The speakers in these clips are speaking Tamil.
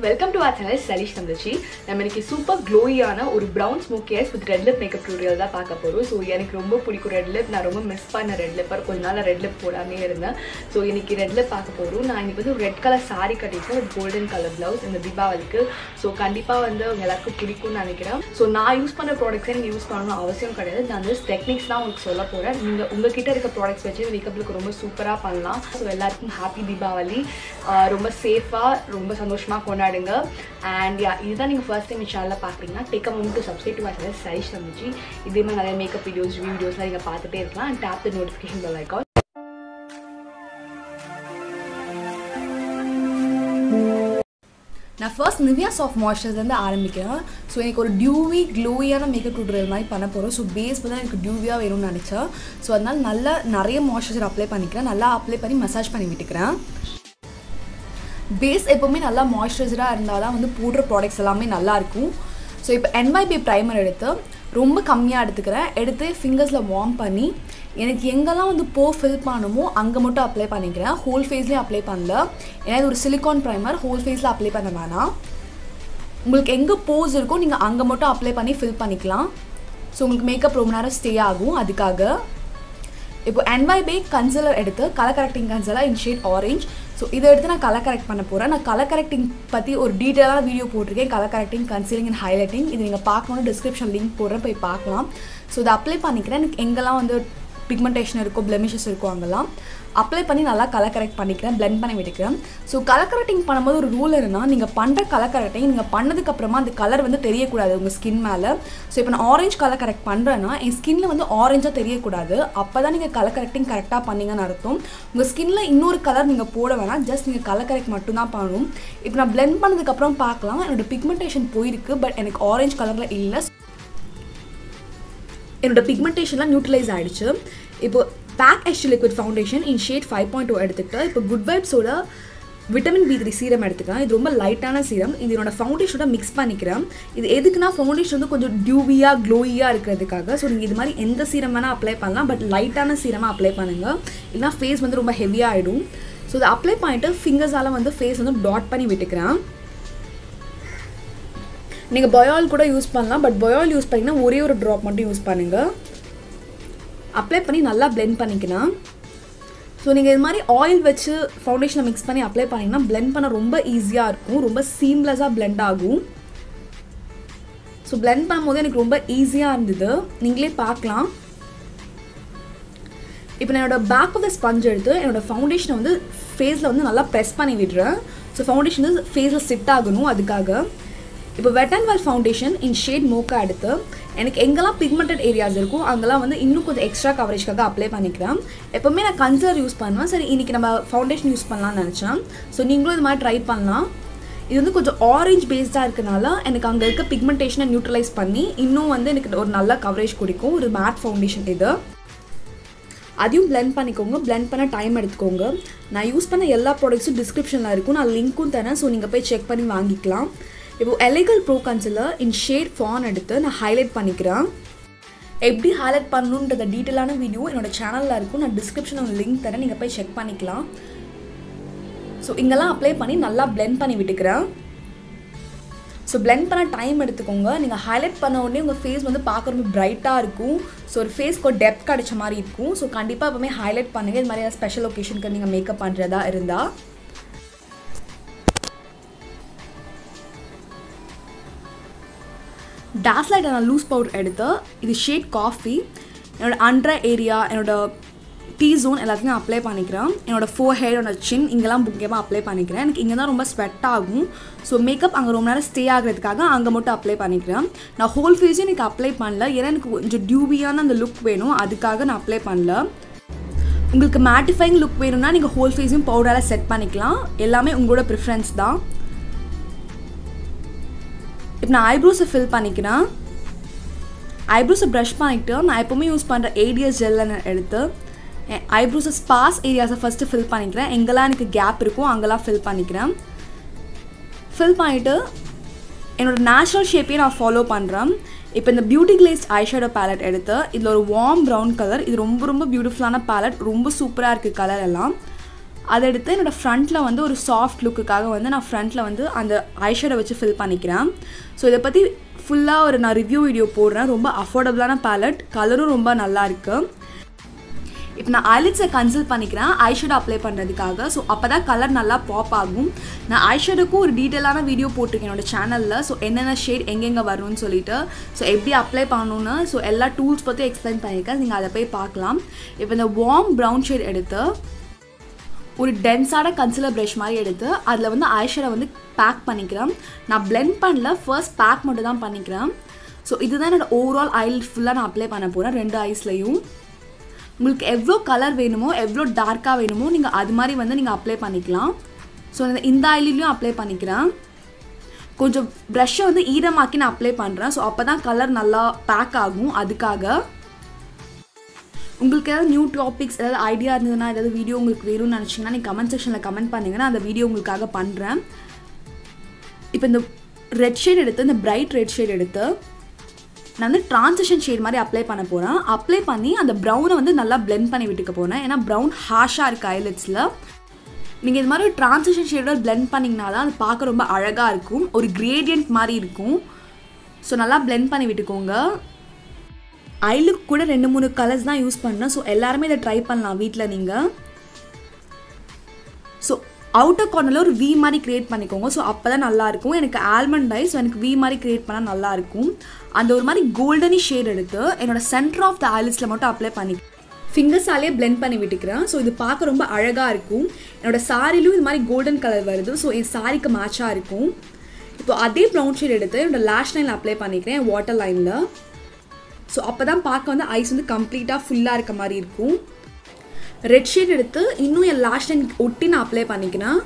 வெல்கம் டு ஆர் சேனல் சலீஷ் தங்கச்சி நம்ம இன்னைக்கு சூப்பர் க்ளோயான ஒரு brown smoky eyes with red lip makeup tutorial தான் பார்க்க போகிறோம் ஸோ எனக்கு ரொம்ப பிடிக்கும் ரெட் லிப் நான் ரொம்ப மிஸ் பண்ண ரெட் லிப்பர் கொஞ்ச நாள் ரெட் லிப் போடாமே இருந்தேன் ஸோ இன்னைக்கு ரெட் லிப் பார்க்க போகிறோம் நான் இன்னைக்கு வந்து ரெட் கலர் சாரி கட்டியிருக்கேன் வித் கோல்டன் கலர் ப்ளவுஸ் இந்த தீபாவளிக்கு ஸோ கண்டிப்பாக வந்து உங்க எல்லாருக்கும் பிடிக்கும்னு நினைக்கிறேன் ஸோ நான் யூஸ் பண்ண ப்ராடக்ட்ஸை நீங்கள் யூஸ் பண்ணணும் அவசியம் கிடையாது நான் வந்து டெக்னிக்ஸ் தான் உங்களுக்கு சொல்ல போகிறேன் நீங்கள் உங்ககிட்ட இருக்க ப்ராடக்ட்ஸ் வச்சு மேக்கப்புக்கு ரொம்ப சூப்பராக பண்ணலாம் ஸோ எல்லாருக்கும் ஹாப்பி தீபாவளி ஆஹ் ரொம்ப சேஃபாக ரொம்ப சந்தோஷமாக கொண்டாடுங்க அண்ட் யா இதுதான் நீங்கள் ஃபர்ஸ்ட் டைம் சேனலில் பார்க்குறீங்கன்னா take a moment to subscribe to my channel சைஸ் சமைச்சு இதே மாதிரி நிறைய மேக்கப் வீடியோஸ் வீடியோஸ்லாம் நீங்கள் பார்த்துட்டே இருக்கலாம் and tap the notification bell icon நான் ஃபர்ஸ்ட் நிவ்யா சாஃப்ட் மாய்ஸ்சரைசர்லேருந்து ஆரம்பிக்கிறேன் ஸோ எனக்கு ஒரு டியூவி க்ளோவியான மேக்கப் டியூட்டோரியல் மாதிரி பண்ண போகிறோம் ஸோ பேஸ் தான் எனக்கு டியூவியாக வேணும்னு நினச்சேன் ஸோ அதனால் நல்லா நிறைய மாய்ஸ்சரைசர் அப்ளை பண்ணிக்கிறேன் நல்லா அப்ளை பண்ணி மசாஜ் பண்ணி விட்டுக்கிறேன் பேஸ் எப்போவுமே நல்லா மாய்ஸ்சரைசராக இருந்தால் தான் வந்து போடுற ப்ராடக்ட்ஸ் எல்லாமே நல்லாயிருக்கும் ஸோ இப்போ என்வைபி ப்ரைமர் எடுத்து ரொம்ப கம்மியாக எடுத்துக்கிறேன் எடுத்து ஃபிங்கர்ஸில் வார்ம் பண்ணி எனக்கு எங்கெல்லாம் வந்து போ ஃபில் பண்ணணுமோ அங்கே மட்டும் அப்ளை பண்ணிக்கிறேன் ஹோல் ஃபேஸ்லேயும் அப்ளை பண்ணல ஏன்னா இது ஒரு சிலிக்கான் ப்ரைமர் ஹோல் ஃபேஸில் அப்ளை பண்ண வேணாம் உங்களுக்கு எங்கே போஸ் இருக்கோ நீங்கள் அங்கே மட்டும் அப்ளை பண்ணி ஃபில் பண்ணிக்கலாம் ஸோ உங்களுக்கு மேக்கப் ரொம்ப நேரம் ஸ்டே ஆகும் அதுக்காக இப்போ என்வைபே கன்சிலர் எடுத்து colour correcting concealer in shade orange so இதை எடுத்து நான் கலர் கரெக்ட் பண்ண போகிறேன் நான் கலர் கரெக்டிங் பற்றி ஒரு டீட்டெயிலான வீடியோ போட்டிருக்கேன் colour correcting concealing and highlighting இது நீங்கள் பார்க்கணும் டிஸ்கிரிப்ஷன் லிங்க் போடுறேன் போய் பார்க்கலாம் ஸோ இதை அப்ளை பண்ணிக்கிறேன் எனக்கு எங்கெல்லாம் வந்து பிக்மெண்டேஷன் இருக்கோ பிளெமிஷஸ் இருக்கோ அங்கெல்லாம் அப்ளை பண்ணி நல்லா கலர் கரெக்ட் பண்ணிக்கிறேன் பிளெண்ட் பண்ணி விட்டுக்கிறேன் ஸோ கலர் கரெக்டிங் பண்ணும்போது ஒரு ரூல் இருந்தால் நீங்கள் பண்ணுற கலர் கரெக்டிங் நீங்கள் பண்ணதுக்கப்புறமா அந்த கலர் வந்து தெரியக்கூடாது உங்கள் ஸ்கின் மேலே ஸோ இப்போ நான் ஆரஞ்ச் கலர் கரெக்ட் பண்ணுறேன்னா என் ஸ்கின்ல வந்து ஆரஞ்சாக தெரியக்கூடாது அப்போ தான் நீங்கள் கலர் கரெக்டிங் கரெக்டாக பண்ணீங்கன்னு அர்த்தம் உங்கள் ஸ்கின்ல இன்னொரு கலர் நீங்கள் போட வேணாம் ஜஸ்ட் நீங்கள் கலர் கரெக்ட் மட்டும்தான் பண்ணணும் இப்போ நான் பிளெண்ட் பண்ணதுக்கப்புறம் பார்க்கலாம் என்னோட பிக்மெண்டேஷன் போயிருக்கு பட் எனக்கு ஆரஞ்ச் கலரில் இல்லை என்னோட பிக்மெண்டேஷன்லாம் நியூட்ரலைஸ் ஆகிடுச்சு இப்போ பேக் எஸ்ட் liquid foundation in shade five point two எடுத்துக்கிட்டு இப்போ குட் வைப்ஸோட விட்டமின் பி த்ரீ சீரம் எடுத்துக்கிறேன் இது ரொம்ப லைட்டான சீரம் இது என்னோட ஃபவுண்டேஷனோட மிக்ஸ் பண்ணிக்கிறேன் இது எதுக்குன்னா ஃபவுண்டேஷன் வந்து கொஞ்சம் டியூவியாக க்ளோயியாக இருக்கிறதுக்காக ஸோ நீங்கள் இது மாதிரி எந்த சீரம் வேணால் அப்ளை பண்ணலாம் பட் லைட்டான சீரமாக அப்ளை பண்ணுங்கள் இல்லைனா ஃபேஸ் வந்து ரொம்ப ஹெவியாக ஆகிடும் ஸோ இதை அப்ளை பண்ணிட்டு ஃபிங்கர்ஸால் வந்து ஃபேஸ் வந்து டாட் பண்ணி விட்டுக்கிறேன் நீங்கள் பயால் கூட யூஸ் பண்ணலாம் பட் பயால் யூஸ் பண்ணிங்கன்னா ஒரே ஒரு ட்ராப் மட்டும் யூஸ் பண்ணுங்கள் அப்ளை பண்ணி நல்லா பிளெண்ட் பண்ணிக்கலாம் ஸோ நீங்கள் இது மாதிரி ஆயில் வச்சு ஃபவுண்டேஷனை மிக்ஸ் பண்ணி அப்ளை பண்ணிங்கன்னா பிளெண்ட் பண்ண ரொம்ப ஈஸியாக இருக்கும் ரொம்ப சீம்லெஸ்ஸாக பிளெண்ட் ஆகும் ஸோ பிளெண்ட் பண்ணும்போது எனக்கு ரொம்ப ஈஸியாக இருந்தது நீங்களே பார்க்கலாம் இப்போ நான் என்னோட பேக் ஆஃப் த ஸ்பஞ்ச் எடுத்து என்னோட ஃபவுண்டேஷனை வந்து ஃபேஸில் வந்து நல்லா ப்ரெஸ் பண்ணி விடுறேன் ஸோ ஃபவுண்டேஷன் வந்து ஃபேஸில் செட் ஆகணும் அதுக்காக இப்போ wet and wild foundation in shade mocha எடுத்து எனக்கு எங்கெல்லாம் பிக்மெண்டட் ஏரியாஸ் இருக்கும் அங்கெல்லாம் வந்து இன்னும் கொஞ்சம் எக்ஸ்ட்ரா கவரேஜ்க்காக அப்ளை பண்ணிக்கிறேன் எப்போவுமே நான் கன்சிலர் யூஸ் பண்ணுவேன் சரி இன்றைக்கி நம்ம ஃபவுண்டேஷன் யூஸ் பண்ணலாம்னு நினச்சேன் ஸோ நீங்களும் இது மாதிரி ட்ரை பண்ணலாம் இது வந்து கொஞ்சம் ஆரஞ்ச் பேஸ்டாக இருக்கனால எனக்கு அங்கே இருக்க பிக்மெண்டேஷனை நியூட்ரலைஸ் பண்ணி இன்னும் வந்து எனக்கு ஒரு நல்ல கவரேஜ் கொடுக்கும் ஒரு மேட் ஃபவுண்டேஷன் இது அதையும் பிளெண்ட் பண்ணிக்கோங்க பிளெண்ட் பண்ண டைம் எடுத்துக்கோங்க நான் யூஸ் பண்ண எல்லா ப்ராடக்ட்ஸும் டிஸ்கிரிப்ஷனில் இருக்கும் நான் லிங்க்கும் தரேன் ஸோ நீங்கள் போய் செக் பண்ணி வாங்கிக்கலாம் இப்போ எலிகல் pro concealer in shade fawn எடுத்து நான் ஹைலைட் பண்ணிக்கிறேன் எப்படி ஹைலைட் பண்ணணுன்றத டீட்டெயிலான வீடியோ என்னோட சேனலில் இருக்கும் நான் டிஸ்கிரிப்ஷனில் லிங்க் தரேன் நீங்கள் போய் செக் பண்ணிக்கலாம் ஸோ இங்கெல்லாம் அப்ளை பண்ணி நல்லா பிளெண்ட் பண்ணி விட்டுக்கிறேன் ஸோ பிளெண்ட் பண்ண டைம் எடுத்துக்கோங்க நீங்கள் ஹைலைட் பண்ண உடனே உங்கள் ஃபேஸ் வந்து பார்க்க ரொம்ப பிரைட்டாக இருக்கும் ஸோ ஒரு ஃபேஸ்க்கு ஒரு டெப்த் கிடைச்ச மாதிரி இருக்கும் ஸோ கண்டிப்பாக எப்பவுமே ஹைலைட் பண்ணுங்கள் இது மாதிரி ஸ்பெஷல் ஒகேஷனுக்கு நீங்கள் மேக்கப் பண்ணுறதா இருந்தால் டாஸ் லைட் நான் லூஸ் பவுடர் எடுத்து இது ஷேட் காஃபி என்னோடய அண்ட்ர ஏரியா என்னோடய டீ ஜோன் எல்லாத்தையும் அப்ளை பண்ணிக்கிறேன் என்னோடய ஃபோர் ஹேர் என்னோட சின் இங்கெல்லாம் முக்கியமாக அப்ளை பண்ணிக்கிறேன் எனக்கு இங்கே தான் ரொம்ப ஸ்வெட் ஆகும் ஸோ மேக்கப் அங்கே ரொம்ப நேரம் ஸ்டே ஆகிறதுக்காக அங்கே மட்டும் அப்ளை பண்ணிக்கிறேன் நான் ஹோல் ஃபேஸும் எனக்கு அப்ளை பண்ணல ஏன்னா எனக்கு கொஞ்சம் டியூபியான அந்த லுக் வேணும் அதுக்காக நான் அப்ளை பண்ணல உங்களுக்கு மேட்டிஃபைங் லுக் வேணும்னா நீங்கள் ஹோல் ஃபேஸையும் பவுடரால் செட் பண்ணிக்கலாம் எல்லாமே உங்களோட ப்ரிஃபரன்ஸ் தான் இப்போ நான் ஐப்ரோஸை ஃபில் பண்ணிக்கிறேன் ஐப்ரோஸை ப்ரஷ் பண்ணிவிட்டு நான் எப்போவுமே யூஸ் பண்ணுற ஏடிஎஸ் ஜெல்லை எடுத்து ஐப்ரோஸை ஸ்பாஸ் ஏரியாஸை ஃபஸ்ட்டு ஃபில் பண்ணிக்கிறேன் எங்கெல்லாம் எனக்கு கேப் இருக்கும் அங்கெல்லாம் ஃபில் பண்ணிக்கிறேன் ஃபில் பண்ணிவிட்டு என்னோடய நேச்சுரல் ஷேப்பையும் நான் ஃபாலோ பண்ணுறேன் இப்போ இந்த பியூட்டி கிளேஸ்ட் ஐஷேடோ பேலட் எடுத்து இதில் ஒரு வார்ம் ப்ரௌன் கலர் இது ரொம்ப ரொம்ப பியூட்டிஃபுல்லான பேலட் ரொம்ப சூப்பராக இருக்குது கலர் எல்லாம் அதை எடுத்து என்னோடய ஃப்ரண்ட்டில் வந்து ஒரு சாஃப்ட் லுக்குக்காக வந்து நான் ஃப்ரண்ட்டில் வந்து அந்த ஐஷேடை வச்சு ஃபில் பண்ணிக்கிறேன் ஸோ இதை பற்றி ஃபுல்லாக ஒரு நான் ரிவ்யூ வீடியோ போடுறேன் ரொம்ப அஃபோர்டபுளான பேலட் கலரும் ரொம்ப நல்லா இருக்குது இப்போ நான் ஐலிட்ஸை கன்சல்ட் பண்ணிக்கிறேன் ஐஷேடோ அப்ளை பண்ணுறதுக்காக ஸோ அப்போ தான் கலர் நல்லா பாப் ஆகும் நான் ஐஷேடோக்கும் ஒரு டீட்டெயிலான வீடியோ போட்டிருக்கேன் என்னோட சேனலில் ஸோ என்னென்ன ஷேட் எங்கெங்கே வரும்னு சொல்லிட்டு ஸோ எப்படி அப்ளை பண்ணணும்னு ஸோ எல்லா டூல்ஸ் பற்றி எக்ஸ்பிளைன் பண்ணியிருக்கேன் நீங்கள் அதை போய் பார்க்கலாம் இப்போ இந்த வார்ம் ப்ரௌன் ஷேட் எடுத்து ஒரு டென்ஸான கன்சிலர் ப்ரஷ் மாதிரி எடுத்து அதில் வந்து ஐஷேடை வந்து பேக் பண்ணிக்கிறேன் நான் பிளெண்ட் பண்ணல ஃபர்ஸ்ட் பேக் மட்டும் தான் பண்ணிக்கிறேன் ஸோ இதுதான் என்னோட ஓவரால் ஐல் ஃபுல்லாக நான் அப்ளை பண்ண போகிறேன் ரெண்டு ஐஸ்லையும் உங்களுக்கு எவ்வளோ கலர் வேணுமோ எவ்வளோ டார்க்காக வேணுமோ நீங்கள் அது மாதிரி வந்து நீங்கள் அப்ளை பண்ணிக்கலாம் ஸோ இந்த ஐலிலையும் அப்ளை பண்ணிக்கிறேன் கொஞ்சம் ப்ரஷ்ஷை வந்து ஈரமாக்கி நான் அப்ளை பண்ணுறேன் ஸோ அப்போ தான் கலர் நல்லா பேக் ஆகும் அதுக்காக உங்களுக்கு ஏதாவது நியூ டாபிக்ஸ் ஏதாவது ஐடியா இருந்ததுன்னா ஏதாவது வீடியோ உங்களுக்கு வேணும்னு நினச்சிங்கன்னா நீங்கள் கமெண்ட் செக்ஷனில் கமெண்ட் பண்ணிங்கன்னா அந்த வீடியோ உங்களுக்காக பண்ணுறேன் இப்போ இந்த ரெட் ஷேட் எடுத்து இந்த பிரைட் ரெட் ஷேட் எடுத்து நான் வந்து ட்ரான்சிஷன் ஷேட் மாதிரி அப்ளை பண்ண போகிறேன் அப்ளை பண்ணி அந்த ப்ரௌனை வந்து நல்லா பிளெண்ட் பண்ணி விட்டுக்க போகிறேன் ஏன்னா ப்ரௌன் ஹாஷாக இருக்குது ஐலட்ஸில் நீங்கள் இது மாதிரி ஒரு ட்ரான்சிஷன் ஷேடோட பிளெண்ட் பண்ணிங்கன்னா தான் அது பார்க்க ரொம்ப அழகாக இருக்கும் ஒரு கிரேடியன்ட் மாதிரி இருக்கும் ஸோ நல்லா பிளெண்ட் பண்ணி விட்டுக்கோங்க ஐலுக்கு கூட ரெண்டு மூணு கலர்ஸ் தான் யூஸ் பண்ணேன் ஸோ எல்லாருமே இதை ட்ரை பண்ணலாம் வீட்டில் நீங்கள் ஸோ அவுட்டர் கார்னரில் ஒரு வி மாதிரி க்ரியேட் பண்ணிக்கோங்க ஸோ அப்போ தான் நல்லாயிருக்கும் எனக்கு ஆல்மண்ட் டை ஸோ எனக்கு வி மாதிரி க்ரியேட் பண்ணால் நல்லாயிருக்கும் அந்த ஒரு மாதிரி கோல்டனி ஷேட் எடுத்து என்னோட சென்டர் ஆஃப் த ஐலிஸில் மட்டும் அப்ளை பண்ணி ஃபிங்கர்ஸாலே பிளெண்ட் பண்ணி விட்டுக்கிறேன் ஸோ இது பார்க்க ரொம்ப அழகாக இருக்கும் என்னோட சாரிலும் இது மாதிரி கோல்டன் கலர் வருது ஸோ என் சாரிக்கு மேட்சாக இருக்கும் இப்போ அதே ப்ரௌன் ஷேட் எடுத்து என்னோட லேஷ் லைனில் அப்ளை பண்ணிக்கிறேன் வாட்டர் லைனில் ஸோ அப்போ தான் பார்க்க வந்து ஐஸ் வந்து கம்ப்ளீட்டாக ஃபுல்லாக இருக்க மாதிரி இருக்கும் ரெட் ஷேட் எடுத்து இன்னும் என் லாஸ்ட் லைன் ஒட்டி நான் அப்ளை பண்ணிக்கிறேன்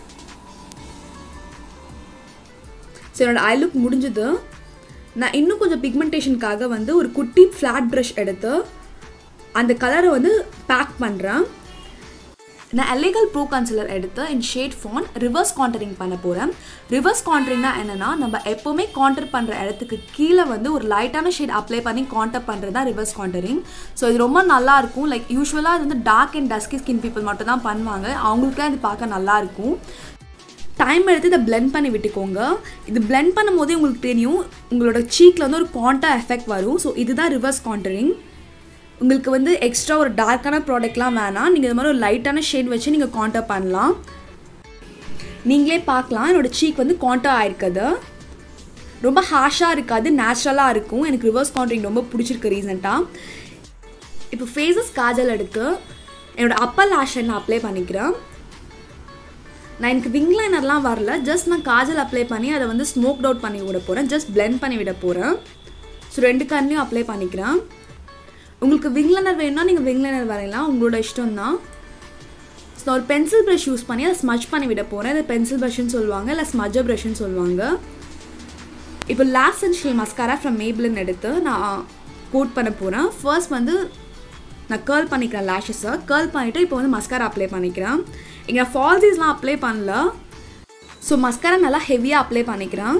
ஸோ என்னோட ஐ லுக் முடிஞ்சது நான் இன்னும் கொஞ்சம் பிக்மெண்டேஷனுக்காக வந்து ஒரு குட்டி ஃப்ளாட் ப்ரஷ் எடுத்து அந்த கலரை வந்து பேக் பண்ணுறேன் நான் எல்லேகல் ப்ரோ கன்சிலர் எடுத்து in shade fawn reverse contouring பண்ண போகிறேன் ரிவர்ஸ் காண்டரிங்னா என்னென்னா நம்ம எப்போவுமே காண்டர் பண்ணுற இடத்துக்கு கீழே வந்து ஒரு லைட்டான ஷேட் அப்ளை பண்ணி காண்டர் பண்ணுறது தான் ரிவர்ஸ் காண்டரிங் ஸோ இது ரொம்ப நல்லாயிருக்கும் லைக் யூஸ்வலாக இது வந்து dark and dusky skin people மட்டும் தான் பண்ணுவாங்க அவங்களுக்குலாம் இது பார்க்க நல்லாயிருக்கும் டைம் எடுத்து இதை பிளெண்ட் பண்ணி விட்டுக்கோங்க இது பிளெண்ட் பண்ணும் போதே உங்களுக்கு தெரியும் உங்களோட சீக்கில் வந்து ஒரு காண்டா எஃபெக்ட் வரும் ஸோ இதுதான் ரிவர்ஸ் காண்டரிங் உங்களுக்கு வந்து எக்ஸ்ட்ரா ஒரு டார்க்கான ப்ராடக்ட்லாம் வேணாம் நீங்கள் இது மாதிரி ஒரு லைட்டான ஷேட் வச்சு நீங்கள் காண்டர் பண்ணலாம் நீங்களே பார்க்கலாம் என்னோடய சீக் வந்து காண்டர் ஆயிருக்குது ரொம்ப ஹாஷாக இருக்காது நேச்சுரலாக இருக்கும் எனக்கு ரிவர்ஸ் காண்டரிங் ரொம்ப பிடிச்சிருக்கு ரீசெண்டாக இப்போ ஃபேஸஸ் காஜல் எடுத்து என்னோடய அப்பர் லாஷ் நான் அப்ளை பண்ணிக்கிறேன் நான் எனக்கு விங் லைனர்லாம் வரல ஜஸ்ட் நான் காஜல் அப்ளை பண்ணி அதை வந்து ஸ்மோக் அவுட் பண்ணி விட போகிறேன் ஜஸ்ட் பிளெண்ட் பண்ணி விட போகிறேன் ஸோ ரெண்டு கண்ணையும் அப்ளை பண்ணிக்கிறேன் உங்களுக்கு விங் லைனர் வேணும்னா நீங்கள் விங் லைனர் வரையலாம் உங்களோட இஷ்டம் தான் ஸோ ஒரு பென்சில் ப்ரஷ் யூஸ் பண்ணி அதை ஸ்மஜ் பண்ணி விட போகிறேன் இது பென்சில் ப்ரஷ்னு சொல்லுவாங்க இல்லை ஸ்மஜர் ப்ரஷ்னு சொல்லுவாங்க இப்போ lash sensational mascara from Maybelline எடுத்து நான் கோட் பண்ண போகிறேன் ஃபர்ஸ்ட் வந்து நான் கேர்ள் பண்ணிக்கிறேன் லேஷஸை கேர்ள் பண்ணிவிட்டு இப்போ வந்து மஸ்காரா அப்ளை பண்ணிக்கிறேன் இங்கே ஃபால்ஸீஸ்லாம் அப்ளை பண்ணல ஸோ மஸ்காரா நல்லா ஹெவியாக அப்ளை பண்ணிக்கிறேன்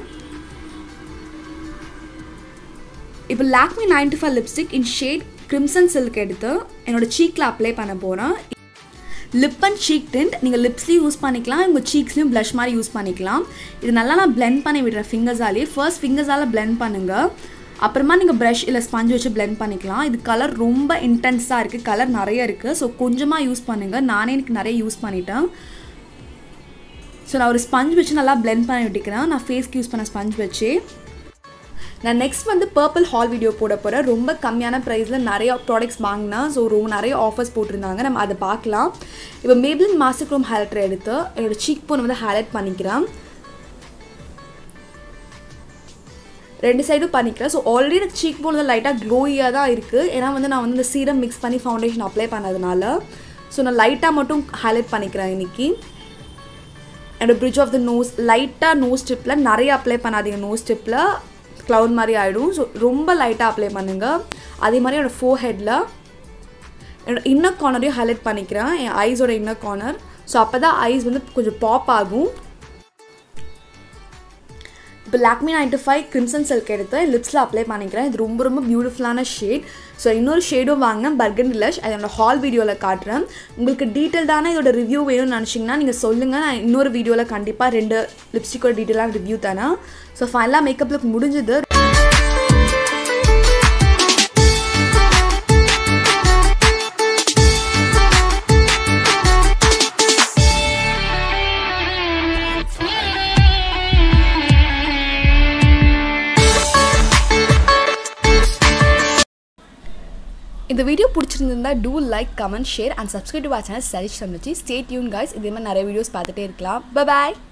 இப்போ Lakme ninety five lipstick in shade crimson silk எடுத்து என்னோடய சீக்கில் அப்ளை பண்ண போகிறேன் லிப் அண்ட் சீக் டிண்ட் நீங்கள் லிப்ஸ்லேயும் யூஸ் பண்ணிக்கலாம் உங்கள் சீக்ஸ்லேயும் ப்ளஷ் மாதிரி யூஸ் பண்ணிக்கலாம் இது நல்லா நான் பிளெண்ட் பண்ணி விடுறேன் ஃபிங்கர்ஸாலே ஃபர்ஸ்ட் ஃபிங்கர்ஸால் பிளெண்ட் பண்ணுங்கள் அப்புறமா நீங்கள் ப்ரஷ் இல்லை ஸ்பஞ்ச் வச்சு பிளெண்ட் பண்ணிக்கலாம் இது கலர் ரொம்ப இன்டென்ஸாக இருக்குது கலர் நிறைய இருக்குது ஸோ கொஞ்சமாக யூஸ் பண்ணுங்கள் நானே எனக்கு நிறைய யூஸ் பண்ணிட்டேன் ஸோ நான் ஒரு ஸ்பஞ்ச் வச்சு நல்லா பிளெண்ட் பண்ணி விட்டுக்கிறேன் நான் ஃபேஸ்க்கு யூஸ் பண்ண ஸ்பஞ்ச் வச்சு நான் நெக்ஸ்ட் வந்து பர்பிள் ஹால் வீடியோ போட போகிறேன் ரொம்ப கம்மியான ப்ரைஸில் நிறைய ப்ராடக்ட்ஸ் வாங்கினா ஸோ ரொம்ப நிறைய ஆஃபர்ஸ் போட்டிருந்தாங்க நம்ம அதை பார்க்கலாம் இப்போ மேபிளின் மாஸ்டர் க்ரோம் ஹைலைட்டர் எடுத்து என்னோடய சீக் போன் வந்து ஹைலைட் பண்ணிக்கிறேன் ரெண்டு சைடும் பண்ணிக்கிறேன் ஸோ ஆல்ரெடி எனக்கு சீக் போன் வந்து லைட்டாக க்ளோயியாக தான் இருக்குது ஏன்னா வந்து நான் வந்து இந்த சீரம் மிக்ஸ் பண்ணி ஃபவுண்டேஷன் அப்ளை பண்ணதுனால ஸோ நான் லைட்டாக மட்டும் ஹைலைட் பண்ணிக்கிறேன் இன்றைக்கி என்னோடய பிரிட்ஜ் ஆஃப் த நோஸ் லைட்டாக நோஸ் ஸ்டிப்பில் நிறைய அப்ளை பண்ணாதீங்க நோஸ் ஸ்டிப்பில் க்ளவுட் மாதிரி ஆகிடும் ஸோ ரொம்ப லைட்டாக அப்ளை பண்ணுங்கள் அதே மாதிரி என்னோடய ஃபோர் ஹெட்டில் என்னோட இன்னர் கார்னரையும் ஹைலைட் பண்ணிக்கிறேன் என் ஐஸோட இன்னர் கார்னர் ஸோ அப்போ தான் ஐஸ் வந்து கொஞ்சம் பாப் ஆகும் இப்போ Lakme ninety five crimson silk எடுத்து லிப்ஸில் அப்ளை பண்ணிக்கிறேன் இது ரொம்ப ரொம்ப பியூட்டிஃபுல்லான ஷேட் ஸோ இன்னொரு ஷேடும் வாங்க பர்கன் லஷ் அதை என்னோட ஹால் வீடியோவில் காட்டுறேன் உங்களுக்கு டீட்டெயில்டான இதோட ரிவ்யூ வேணும்னு நினச்சிங்கன்னா நீங்கள் சொல்லுங்கள் நான் இன்னொரு வீடியோவில் கண்டிப்பாக ரெண்டு லிப்ஸ்டிக்கோட டீட்டெயிலாக ரிவ்யூ தரேன் ஸோ ஃபைனலாக மேக்கப் லுக் முடிஞ்சது இந்த வீடியோ பிடிச்சிருந்தா do like comment share and subscribe to channel Sarish தமிழ்ச்சி ஸ்டே டியூன் கைஸ் இதே மாதிரி நிறைய வீடியோஸ் பார்த்துட்டே இருக்கலாம் பாய்